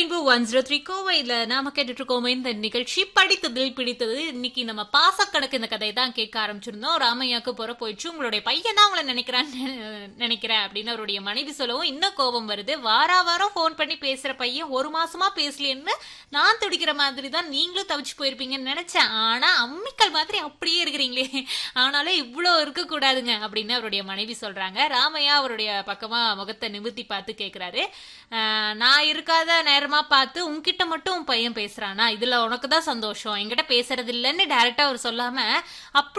rainbow one zero three கோவையில் நாம கேட்டுட்டு இருக்கோமே இந்த நிகழ்ச்சி படித்ததில் பிடித்தது இன்னைக்கு நம்ம பாசக்கணக்கு இந்த கதையை தான் கேட்க ஆரம்பிச்சிருந்தோம் ராமையாக்கு புற போயிடுச்சு உங்களுடைய பையன் தான் உங்களை நினைக்கிறான்னு நினைக்கிறேன் அப்படின்னு அவருடைய மனைவி சொல்லவும் இன்னும் கோபம் வருது வாரா வாரம் ஃபோன் பண்ணி பேசுற பையன் ஒரு மாசமா பேசலைன்னு நான் துடிக்கிற மாதிரி தான் நீங்களும் தவிச்சு போயிருப்பீங்கன்னு நினைச்சேன் ஆனா அம்மிக்கல் மாதிரி அப்படியே இருக்கிறீங்களே ஆனாலும் இவ்வளோ இருக்க கூடாதுங்க அப்படின்னு அவருடைய மனைவி சொல்றாங்க ராமையா அவருடைய பக்கமா முகத்தை நிமிர்த்தி பார்த்து கேக்குறாரு "ஆஹ், நான் இருக்காத நேரமா பார்த்து உன்கிட்ட மட்டும் உன் பையன் பேசுறானா இதுல உனக்கு தான் சந்தோஷம் என்கிட்ட பேசுறது இல்லைன்னு டைரக்டா அவர் சொல்லாம அப்படி